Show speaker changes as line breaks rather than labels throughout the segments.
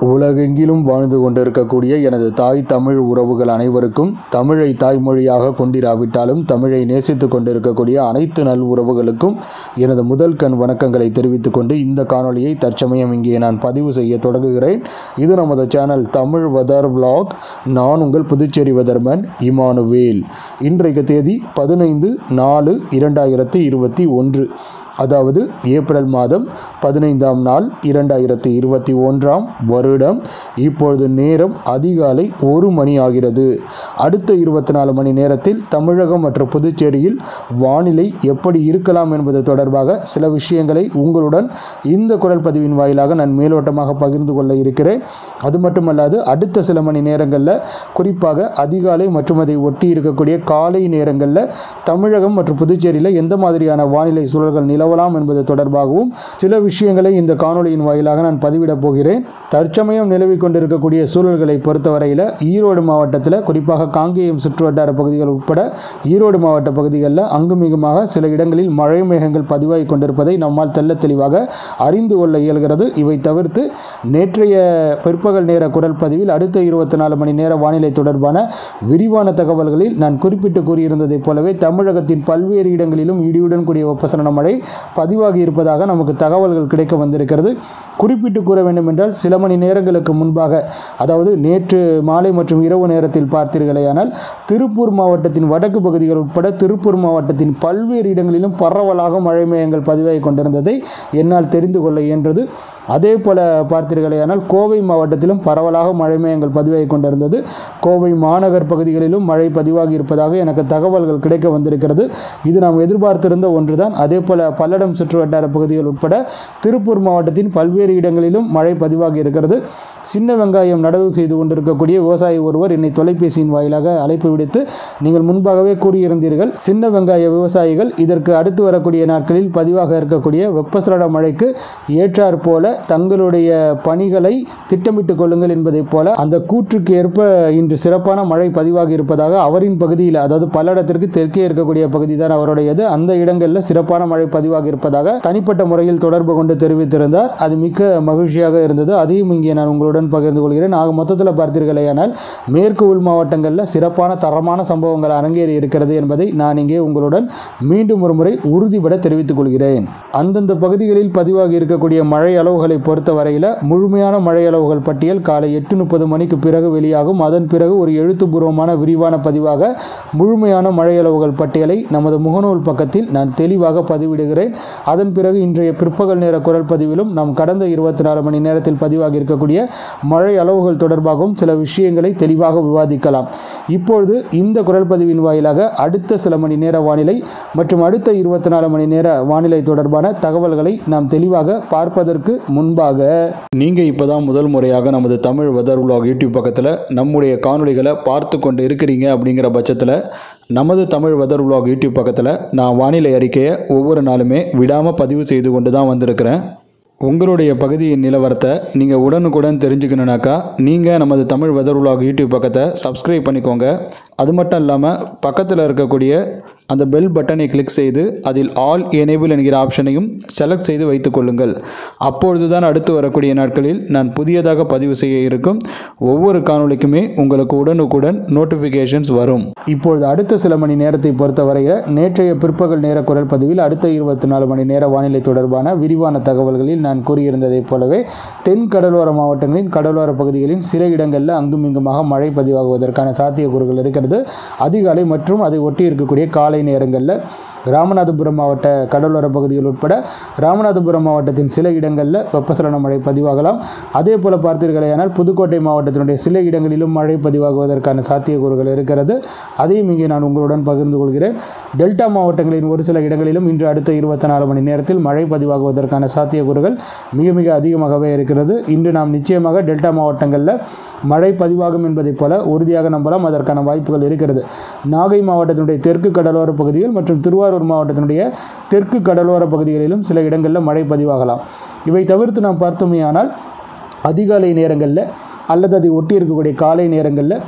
உலகெங்கிலும் வாழ்ந்து கொண்டிருக்கக்கூடிய எனது தாய் தமிழ் உறவுகள் அனைவருக்கும் தமிழை தாய்மொழியாக கொண்டிராவிட்டாலும் தமிழை நேசித்து கொண்டிருக்கக்கூடிய அனைத்து நல் உறவுகளுக்கும் எனது முதல் கண் வணக்கங்களை தெரிவித்துக் கொண்டு இந்த காணொளியை தற்சமயம் இங்கே நான் பதிவு செய்ய தொடங்குகிறேன் இது நமது சேனல் தமிழ் வெதர் vlog நான் உங்கள் புதுச்சேரி வெதர்மன் இமானுவேல் இன்றைக்கு தேதி பதினைந்து நாலு இரண்டாயிரத்தி இருபத்தி ஒன்று அதாவது ஏப்ரல் மாதம் பதினைந்தாம் நாள் இரண்டாயிரத்தி இருபத்தி ஒன்றாம் வருடம் இப்பொழுது நேரம் அதிகாலை ஒரு மணி ஆகிறது அடுத்த இருபத்தி நாலு மணி நேரத்தில் தமிழகம் மற்றும் புதுச்சேரியில் வானிலை எப்படி இருக்கலாம் என்பது தொடர்பாக சில விஷயங்களை உங்களுடன் இந்த குரல் பதிவின் வாயிலாக நான் மேலோட்டமாக பகிர்ந்து கொள்ள இருக்கிறேன் அது மட்டுமல்லாது அடுத்த சில மணி நேரங்களில் குறிப்பாக அதிகாலை மற்றும் அதை ஒட்டி இருக்கக்கூடிய காலை நேரங்களில் தமிழகம் மற்றும் புதுச்சேரியில் எந்த மாதிரியான வானிலை சூழல்கள் நிலவலாம் என்பது தொடர்பாகவும் சில விஷயங்களை இந்த காணொளியின் வாயிலாக நான் பதிவிடப் போகிறேன் தற்சமயம் நிலவிக் கொண்டிருக்கக்கூடிய சூழல்களை பொறுத்தவரையில் ஈரோடு மாவட்டத்தில் குறிப்பாக காங்கேயம் சுற்றுவட்டார பகுதிகள் உட்பட ஈரோடு மாவட்ட பகுதிகளில் அங்குமிகுமாக சில இடங்களில் மழை மேகங்கள் பதிவாகி கொண்டிருப்பதை நம்மால் தெள்ள தெளிவாக அறிந்து கொள்ள இயல்கிறது இவை தவிர்த்து நேற்றைய பிற்பகல் நேர குரல் பதிவில் அடுத்த இருபத்தி நாலு மணி நேர வானிலை தொடர்பான விரிவான தகவல்களில் நான் குறிப்பிட்டு கூறியிருந்ததைப் போலவே தமிழகத்தின் பல்வேறு இடங்களிலும் இடியுடன் கூடிய வெப்பசலன மழை பதிவாகி இருப்பதாக நமக்கு தகவல்கள் கிடைக்க வந்திருக்கிறது குறிப்பிட்டு கூற வேண்டும் என்றால் சில மணி நேரங்களுக்கு முன்பாக அதாவது நேற்று மாலை மற்றும் இரவு நேரத்தில் பார்த்தீர்களேயானால் திருப்பூர் மாவட்டத்தின் வடக்கு பகுதிகள் உட்பட திருப்பூர் மாவட்டத்தின் பல்வேறு இடங்களிலும் பரவலாக மழை மேகங்கள் பதிவாகி கொண்டிருந்ததை என்னால் தெரிந்து கொள்ள இயன்றது அதே போல பார்த்தீர்களேயானால் கோவை மாவட்டத்திலும் பரவலாக மழை மேகங்கள் பதிவாகி கொண்டிருந்தது கோவை மாநகர் பகுதிகளிலும் மழை பதிவாகி இருப்பதாக எனக்கு தகவல்கள் கிடைக்க வந்திருக்கிறது இது நாம் எதிர்பார்த்திருந்த ஒன்றுதான் அதே போல பல்லடம் சுற்றுவட்டார பகுதிகள் உட்பட திருப்பூர் மாவட்டத்தின் பல்வேறு இடங்களிலும் மழை பதிவாகி இருக்கிறது சின்ன வெங்காயம் நடவு செய்து கொண்டிருக்கக்கூடிய விவசாயி ஒருவர் என்னை தொலைபேசியின் வாயிலாக அழைப்பு விடுத்து நீங்கள் முன்பாகவே கூறியிருந்தீர்கள் சின்ன வெங்காய விவசாயிகள் இதற்கு அடுத்து வரக்கூடிய நாட்களில் பதிவாக இருக்கக்கூடிய வெப்பசலன மழைக்கு ஏற்றாற் போல தங்களுடைய பணிகளை திட்டமிட்டுக் கொள்ளுங்கள் என்பதைப் போல அந்த கூற்றுக்கு ஏற்ப இன்று சிறப்பான மழை பதிவாகி இருப்பதாக அவரின் பகுதியில் அதாவது பல்லடத்திற்கு தெற்கே இருக்கக்கூடிய பகுதி தான் அவருடையது அந்த இடங்களில் சிறப்பான மழை பதிவாகி இருப்பதாக தனிப்பட்ட முறையில் தொடர்பு கொண்டு தெரிவித்திருந்தார் அது மிக்க மகிழ்ச்சியாக இருந்தது அதையும் இங்கே நான் உங்களுடன் பகிர்ந்து கொள்கிறேன் ஆக மொத்தத்தில் பார்த்தீர்களேயானால் மேற்கு உள் மாவட்டங்களில் சிறப்பான தரமான சம்பவங்கள் அரங்கேறி இருக்கிறது என்பதை நான் இங்கே உங்களுடன் மீண்டும் ஒரு முறை உறுதிபட தெரிவித்துக் கொள்கிறேன் அந்தந்த பகுதிகளில் பதிவாகி இருக்கக்கூடிய மழை அளவுகளை பொறுத்த வரையில் முழுமையான மழை அளவுகள் பட்டியல் காலை எட்டு முப்பது மணிக்கு பிறகு வெளியாகும் அதன் பிறகு ஒரு எழுத்துப்பூர்வமான விரிவான பதிவாக முழுமையான மழை அளவுகள் பட்டியலை நமது முகநூல் பக்கத்தில் நான் தெளிவாக பதிவிடுகிறேன் அதன் பிறகு இன்றைய பிற்பகல் நேர குரல் பதிவிலும் நாம் கடந்த இருபத்தி நாலு மணி நேரத்தில் பதிவாகி இருக்கக்கூடிய மழை அளவுகள் தொடர்பாகவும் சில விஷயங்களை தெளிவாக விவாதிக்கலாம் இப்பொழுது இந்த குரல் பதிவின் வாயிலாக அடுத்த சில மணி நேர வானிலை மற்றும் அடுத்த இருபத்தி நாலு மணி நேர வானிலை தொடர்பான தகவல்களை நாம் தெளிவாக பார்ப்பதற்கு முன்பாக நீங்கள் இப்போ தான் முதல் முறையாக நமது தமிழ் வெதர் vlog யூடியூப் பக்கத்தில் நம்முடைய காணொளிகளை பார்த்து கொண்டு இருக்கிறீங்க அப்படிங்கிற பட்சத்தில் நமது தமிழ் வெதர் vlog யூடியூப் பக்கத்தில் நான் வானிலை அறிக்கையை ஒவ்வொரு நாளுமே விடாமல் பதிவு செய்து கொண்டு தான் வந்திருக்கிறேன் உங்களுடைய பகுதியின் நிலவரத்தை நீங்கள் உடனுக்குடன் தெரிஞ்சுக்கணுனாக்கா நீங்கள் நமது தமிழ் வெதர் vlog யூடியூப் பக்கத்தை சப்ஸ்கிரைப் பண்ணிக்கோங்க அது மட்டும் இல்லாமல் பக்கத்தில் இருக்கக்கூடிய அந்த பெல் பட்டனை கிளிக் செய்து அதில் ஆல் எனேபிள் என்கிற ஆப்ஷனையும் செலக்ட் செய்து வைத்துக் கொள்ளுங்கள் அப்பொழுது தான் அடுத்து வரக்கூடிய நாட்களில் நான் புதியதாக பதிவு செய்ய இருக்கும் ஒவ்வொரு காணொளிக்குமே உங்களுக்கு உடனுக்குடன் நோட்டிஃபிகேஷன்ஸ் வரும் இப்பொழுது அடுத்த சில மணி நேரத்தை பொறுத்தவரையில் நேற்றைய பிற்பகல் நேர குரல் பதிவில் அடுத்த இருபத்தி நாலு மணி நேர வானிலை தொடர்பான விரிவான தகவல்களில் நான் கூறியிருந்ததைப் போலவே தென் கடலோர மாவட்டங்களின் கடலோர பகுதிகளின் சில இடங்களில் அங்கும் இங்குமாக மழை பதிவாகுவதற்கான சாத்தியக்கூறுகள் இருக்கிறது அதிகாலை மற்றும் அதை ஒட்டி இருக்கக்கூடிய காலை நேரங்களில் ராமநாதபுரம் மாவட்ட கடலோர பகுதிகள் உட்பட ராமநாதபுரம் மாவட்டத்தின் சில இடங்களில் வெப்பசலன மழை பதிவாகலாம் அதே போல் பார்த்தீர்களேயானால் புதுக்கோட்டை மாவட்டத்தினுடைய சில இடங்களிலும் மழை பதிவாகுவதற்கான சாத்தியக்கூறுகள் இருக்கிறது அதையும் இங்கே நான் உங்களுடன் பகிர்ந்து கொள்கிறேன் டெல்டா மாவட்டங்களின் ஒரு சில இடங்களிலும் இன்று அடுத்த இருபத்தி நாலு மணி நேரத்தில் மழை பதிவாகுவதற்கான சாத்தியக்கூறுகள் மிக மிக அதிகமாகவே இருக்கிறது இன்று நாம் நிச்சயமாக டெல்டா மாவட்டங்களில் மழை பதிவாகும் என்பதைப் போல உறுதியாக நம்பலாம் அதற்கான வாய்ப்புகள் இருக்கிறது நாகை மாவட்டத்தினுடைய தெற்கு கடலோர பகுதிகள் மற்றும் திருவாரூர் மாவட்டத்தினுடைய தெற்கு கடலோர பகுதிகளிலும் சில இடங்களில் மழை பதிவாகலாம் இவை தவிர்த்து நாம் பார்த்தோமேயானால் அதிகாலை நேரங்களில் அல்லது அதை ஒட்டி இருக்கக்கூடிய காலை நேரங்களில்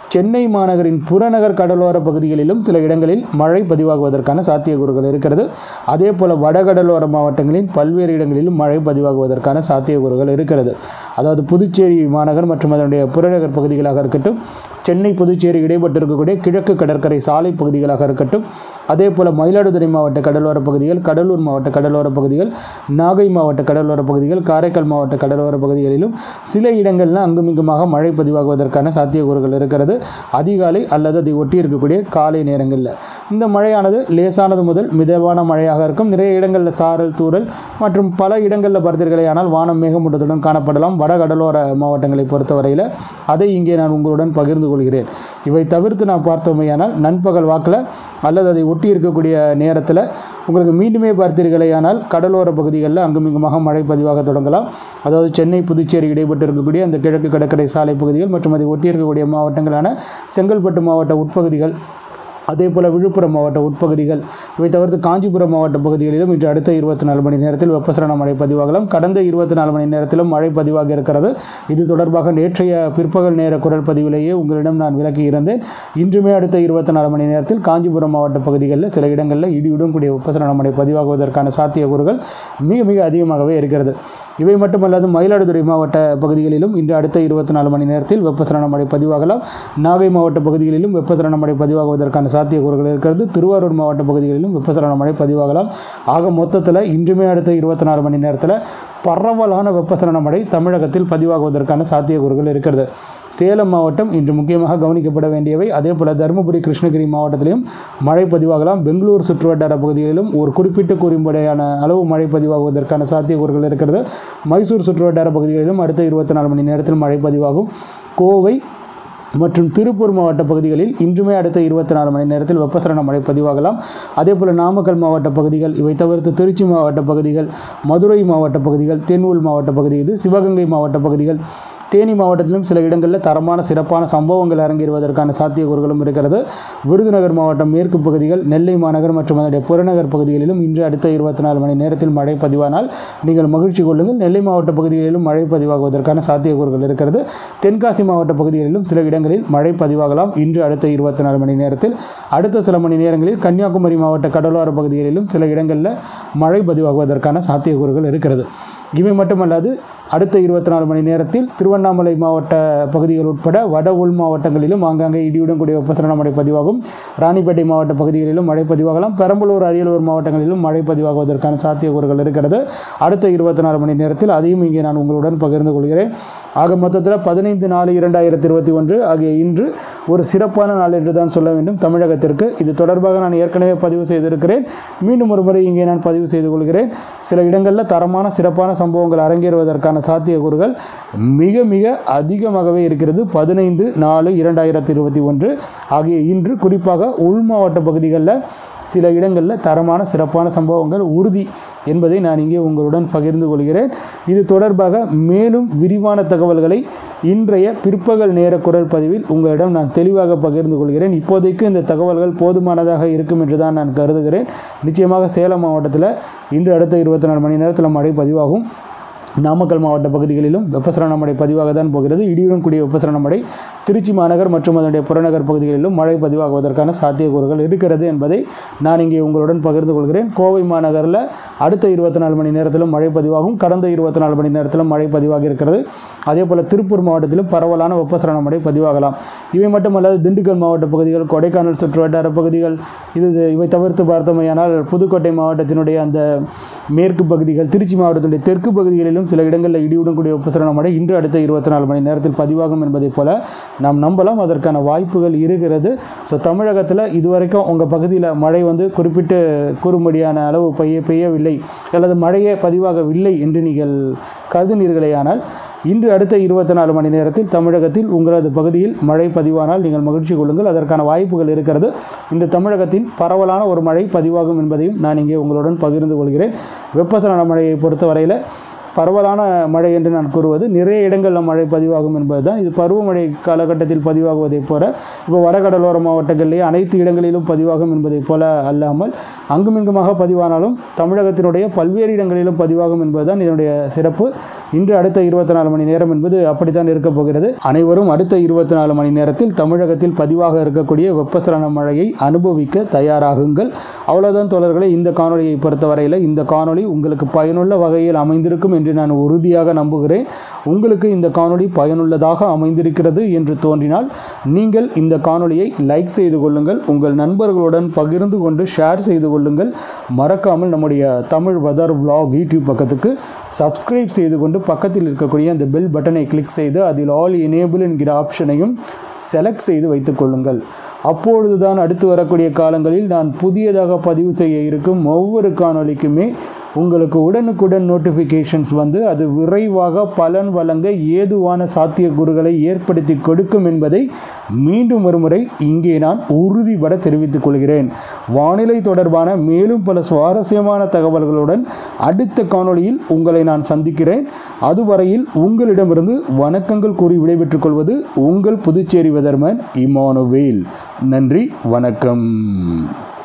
சென்னை மாநகரின் புறநகர் கடலோர பகுதிகளிலும் சில இடங்களில் மழை பதிவாகுவதற்கான சாத்தியக்கூறுகள் இருக்கிறது அதே போல் வடகடலோர மாவட்டங்களின் பல்வேறு இடங்களிலும் மழை பதிவாகுவதற்கான சாத்தியக்கூறுகள் இருக்கிறது அதாவது புதுச்சேரி மாநகர் மற்றும் அதனுடைய புறநகர் பகுதிகளாக இருக்கட்டும் சென்னை புதுச்சேரி இடைப்பட்டு இருக்கக்கூடிய கிழக்கு கடற்கரை சாலை பகுதிகளாக இருக்கட்டும் அதே போல் மயிலாடுதுறை மாவட்ட கடலோர பகுதிகள் கடலூர் மாவட்ட கடலோர பகுதிகள் நாகை மாவட்ட கடலோர பகுதிகள் காரைக்கால் மாவட்ட கடலோர பகுதிகளிலும் சில இடங்களில் அங்குமிங்குமாக மழை பதிவாகுவதற்கான சாத்தியக்கூறுகள் இருக்கிறது அதிகாலை அல்லது அதை ஒட்டி இருக்கக்கூடிய காலை நேரங்களில் இந்த மழையானது லேசானது முதல் மிதமான மழையாக இருக்கும் நிறைய இடங்களில் சாரல் தூறல் மற்றும் பல இடங்களில் பார்த்தீர்களே ஆனால் வானம் மேகமூட்டத்துடன் காணப்படலாம் வட கடலோர மாவட்டங்களை பொறுத்தவரையில் அதை இங்கே நான் உங்களுடன் பகிர்ந்து கொள்கிறேன் இவை தவிர்த்து நான் பார்த்தோமேயானால் நண்பகல் வாக்கில் அல்லது அதை ஒட்டி இருக்கக்கூடிய நேரத்தில் உங்களுக்கு மீண்டுமே பார்த்தீர்களேயானால் கடலோர பகுதிகளில் அங்குமிங்குமாக மழை பதிவாக தொடங்கலாம் அதாவது சென்னை புதுச்சேரி இடைப்பட்டு இருக்கக்கூடிய அந்த கிழக்கு கடற்கரை சாலை பகுதிகள் மற்றும் அதை ஒட்டி இருக்கக்கூடிய மாவட்டங்களான செங்கல்பட்டு மாவட்ட உட்பகுதிகள் அதே போல் விழுப்புரம் மாவட்ட உட்பகுதிகள் இவை தவிர்த்து காஞ்சிபுரம் மாவட்ட பகுதிகளிலும் இன்று அடுத்த இருபத்தி நாலு மணி நேரத்தில் வெப்பசலன மழை பதிவாகலாம் கடந்த இருபத்தி நாலு மணி நேரத்திலும் மழை பதிவாக இருக்கிறது இது தொடர்பாக நேற்றைய பிற்பகல் நேர குரல் பதிவிலேயே உங்களிடம் நான் விளக்கி இருந்தேன் இன்றுமே அடுத்த இருபத்தி நாலு மணி நேரத்தில் காஞ்சிபுரம் மாவட்ட பகுதிகளில் சில இடங்களில் இடியுடன் கூடிய வெப்பசலன மழை பதிவாகுவதற்கான சாத்தியக்கூறுகள் மிக மிக அதிகமாகவே இருக்கிறது இவை மட்டுமல்லாது மயிலாடுதுறை மாவட்ட பகுதிகளிலும் இன்று அடுத்த இருபத்தி நாலு மணி நேரத்தில் வெப்பசலன மழை பதிவாகலாம் நாகை மாவட்ட பகுதிகளிலும் வெப்பசலன மழை பதிவாகுவதற்கான சாத்தியக்கூறுகள் இருக்கிறது திருவாரூர் மாவட்ட பகுதிகளிலும் வெப்பசலன மழை பதிவாகலாம் ஆக மொத்தத்தில் இன்றுமே அடுத்த இருபத்தி நாலு மணி நேரத்தில் பரவலான வெப்பசலன மழை தமிழகத்தில் பதிவாகுவதற்கான சாத்தியக்கூறுகள் இருக்கிறது சேலம் மாவட்டம் இன்று முக்கியமாக கவனிக்கப்பட வேண்டியவை அதே போல் தருமபுரி கிருஷ்ணகிரி மாவட்டத்திலும் மழை பதிவாகலாம் பெங்களூர் சுற்றுவட்டார பகுதிகளிலும் ஒரு குறிப்பிட்ட குறிம்படையான அளவு மழை பதிவாகுவதற்கான சாத்தியக்கூறுகள் இருக்கிறது மைசூர் சுற்றுவட்டார பகுதிகளிலும் அடுத்த இருபத்தி நாலு மணி நேரத்தில் மழை பதிவாகும் கோவை மற்றும் திருப்பூர் மாவட்ட பகுதிகளில் இன்றுமே அடுத்த இருபத்தி நாலு மணி நேரத்தில் வெப்பசலன மழை பதிவாகலாம் அதே போல் நாமக்கல் மாவட்ட பகுதிகள் இவை தவிர்த்து திருச்சி மாவட்ட பகுதிகள் மதுரை மாவட்ட பகுதிகள் தென்னூல் மாவட்ட பகுதி இது சிவகங்கை மாவட்ட பகுதிகள் தேனி மாவட்டத்திலும் சில இடங்களில் தரமான சிறப்பான சம்பவங்கள் அரங்கேறுவதற்கான சாத்தியக்கூறுகளும் இருக்கிறது விருதுநகர் மாவட்டம் மேற்கு பகுதிகள் நெல்லை மாநகர் மற்றும் அதனுடைய புறநகர் பகுதிகளிலும் இன்று அடுத்த இருபத்தி நாலு மணி நேரத்தில் மழை பதிவானால் நீங்கள் மகிழ்ச்சி கொள்ளுங்கள் நெல்லை மாவட்ட பகுதிகளிலும் மழை பதிவாகுவதற்கான சாத்தியக்கூறுகள் இருக்கிறது தென்காசி மாவட்ட பகுதிகளிலும் சில இடங்களில் மழை பதிவாகலாம் இன்று அடுத்த இருபத்தி நாலு மணி நேரத்தில் அடுத்த சில மணி நேரங்களில் கன்னியாகுமரி மாவட்ட கடலோர பகுதிகளிலும் சில இடங்களில் மழை பதிவாகுவதற்கான சாத்தியக்கூறுகள் இருக்கிறது இவை மட்டுமல்லாது அடுத்த இருபத்தி நாலு மணி நேரத்தில் திருவண்ணாமலை மாவட்ட பகுதிகள் உட்பட வட உள் மாவட்டங்களிலும் ஆங்காங்கே இடியுடன் கூடிய வெப்பசலன மழை பதிவாகும் ராணிப்பேட்டை மாவட்ட பகுதிகளிலும் மழை பதிவாகலாம் பெரம்பலூர் அரியலூர் மாவட்டங்களிலும் மழை பதிவாகுவதற்கான சாத்தியக்கூறுகள் இருக்கிறது அடுத்த இருபத்தி நாலு மணி நேரத்தில் அதையும் இங்கே நான் உங்களுடன் பகிர்ந்து கொள்கிறேன் ஆக மொத்தத்தில் பதினைந்து நாலு இரண்டாயிரத்தி இருபத்தி ஒன்று ஆகிய இன்று ஒரு சிறப்பான நாள் என்று தான் சொல்ல வேண்டும் தமிழகத்திற்கு இது தொடர்பாக நான் ஏற்கனவே பதிவு செய்திருக்கிறேன் மீண்டும் ஒரு முறை இங்கே நான் பதிவு செய்து கொள்கிறேன் சில இடங்களில் தரமான சிறப்பான சம்பவங்கள் அரங்கேறுவதற்கான சாத்தியக்கூறுகள் மிக மிக அதிகமாகவே இருக்கிறது பதினைந்து நாலு இரண்டாயிரத்தி இருபத்தி ஒன்று ஆகிய இன்று குறிப்பாக உள் மாவட்ட பகுதிகளில் சில இடங்களில் தரமான சிறப்பான சம்பவங்கள் உறுதி என்பதை நான் இங்கே உங்களுடன் பகிர்ந்து கொள்கிறேன் இது தொடர்பாக மேலும் விரிவான தகவல்களை இன்றைய பிற்பகல் நேர குரல் பதிவில் உங்களிடம் நான் தெளிவாக பகிர்ந்து கொள்கிறேன் இப்போதைக்கு இந்த தகவல்கள் போதுமானதாக இருக்கும் என்று தான் நான் கருதுகிறேன் நிச்சயமாக சேலம் மாவட்டத்தில் இன்று அடுத்த இருபத்தி நாலு மணி நேரத்தில் மழை பதிவாகும் நாமக்கல் மாவட்ட பகுதிகளிலும் வெப்பசலன மழை பதிவாக தான் போகிறது இடியுடன் கூடிய வெப்பசலன மழை திருச்சி மாநகர் மற்றும் அதனுடைய புறநகர் பகுதிகளிலும் மழை பதிவாகுவதற்கான சாத்தியக்கூறுகள் இருக்கிறது என்பதை நான் இங்கே உங்களுடன் பகிர்ந்து கொள்கிறேன் கோவை மாநகரில் அடுத்த இருபத்தி நாலு மணி நேரத்திலும் மழை பதிவாகும் கடந்த இருபத்தி நாலு மணி நேரத்திலும் மழை பதிவாகி இருக்கிறது அதே போல் திருப்பூர் மாவட்டத்திலும் பரவலான வெப்பசலன மழை பதிவாகலாம் இவை மட்டுமல்லாது திண்டுக்கல் மாவட்ட பகுதிகள் கொடைக்கானல் சுற்றுவட்டார பகுதிகள் இது இவை தவிர்த்து பார்த்தோமையானால் புதுக்கோட்டை மாவட்டத்தினுடைய அந்த மேற்கு பகுதிகள் திருச்சி மாவட்டத்தினுடைய தெற்கு பகுதிகளிலும் சில இடங்களில் இடியுடன் கூடிய வெப்பசலன மழை இன்று அடுத்த இருபத்தி நாலு மணி நேரத்தில் பதிவாகும் என்பதைப் போல நாம் நம்பலாம் அதற்கான வாய்ப்புகள் இருக்கிறது ஸோ தமிழகத்தில் இதுவரைக்கும் உங்கள் பகுதியில் மழை வந்து குறிப்பிட்டு கூறும்படியான அளவு பெய்ய பெய்யவில்லை அல்லது மழையே பதிவாகவில்லை என்று நீங்கள் கருதினீர்களேயானால் இன்று அடுத்த இருபத்தி நாலு மணி நேரத்தில் தமிழகத்தில் உங்களது பகுதியில் மழை பதிவானால் நீங்கள் மகிழ்ச்சி கொள்ளுங்கள் அதற்கான வாய்ப்புகள் இருக்கிறது இன்று தமிழகத்தின் பரவலான ஒரு மழை பதிவாகும் என்பதையும் நான் இங்கே உங்களுடன் பகிர்ந்து கொள்கிறேன் வெப்பசலன மழையை பொறுத்தவரையில்
பரவலான மழை என்று நான் கூறுவது நிறைய இடங்களில் மழை பதிவாகும் என்பது தான் இது பருவமழை காலகட்டத்தில் பதிவாகுவதைப் போல இப்போ வடகடலோர மாவட்டங்களிலேயே அனைத்து இடங்களிலும் பதிவாகும் என்பதைப் போல அல்லாமல் அங்குமிங்குமாக பதிவானாலும் தமிழகத்தினுடைய பல்வேறு இடங்களிலும் பதிவாகும் என்பதுதான் இதனுடைய சிறப்பு இன்று அடுத்த இருபத்தி நாலு மணி நேரம் என்பது அப்படித்தான் இருக்கப் போகிறது அனைவரும் அடுத்த இருபத்தி நாலு மணி நேரத்தில் தமிழகத்தில் பதிவாக இருக்கக்கூடிய வெப்பசலன மழையை அனுபவிக்க தயாராகுங்கள் அவ்வளவுதான் தோழர்களே இந்த காணொலியை பொறுத்தவரையில் இந்த காணொளி உங்களுக்கு பயனுள்ள வகையில் அமைந்திருக்கும் என்று நான் உறுதியாக நம்புகிறேன் உங்களுக்கு இந்த காணொளி பயனுள்ளதாக அமைந்திருக்கிறது என்று தோன்றினால் நீங்கள் இந்த காணொளியை லைக் செய்து கொள்ளுங்கள் உங்கள் நண்பர்களுடன் பகிர்ந்து கொண்டு ஷேர் செய்து கொள்ளுங்கள் மறக்காமல் நம்முடைய தமிழ் வெதர் vlog யூடியூப் பக்கத்துக்கு சப்ஸ்கிரைப் செய்து கொண்டு பக்கத்தில் இருக்கக்கூடிய அந்த பெல் பட்டனை கிளிக் செய்து அதில் ஆல் எனேபிள் என்கிற ஆப்ஷனையும் செலக்ட் செய்து வைத்துக் கொள்ளுங்கள் அப்பொழுதுதான் அடுத்து வரக்கூடிய காலங்களில் நான் புதியதாக பதிவு செய்ய இருக்கும் ஒவ்வொரு காணொளிக்குமே உங்களுக்கு உடனுக்குடன் நோட்டிஃபிகேஷன்ஸ் வந்து அது விரைவாக பலன் வழங்க ஏதுவான சாத்தியக்கூறுகளை ஏற்படுத்தி கொடுக்கும் என்பதை மீண்டும் ஒருமுறை இங்கே நான் உறுதிபட தெரிவித்துக் கொள்கிறேன் வானிலை தொடர்பான மேலும் பல சுவாரஸ்யமான தகவல்களுடன் அடுத்த காணொளியில் உங்களை நான் சந்திக்கிறேன் அதுவரையில் உங்களிடமிருந்து வணக்கங்கள் கூறி விடைபெற்றுக் கொள்வது உங்கள் புதுச்சேரி வெதர்மன் இமானுவேல் நன்றி வணக்கம்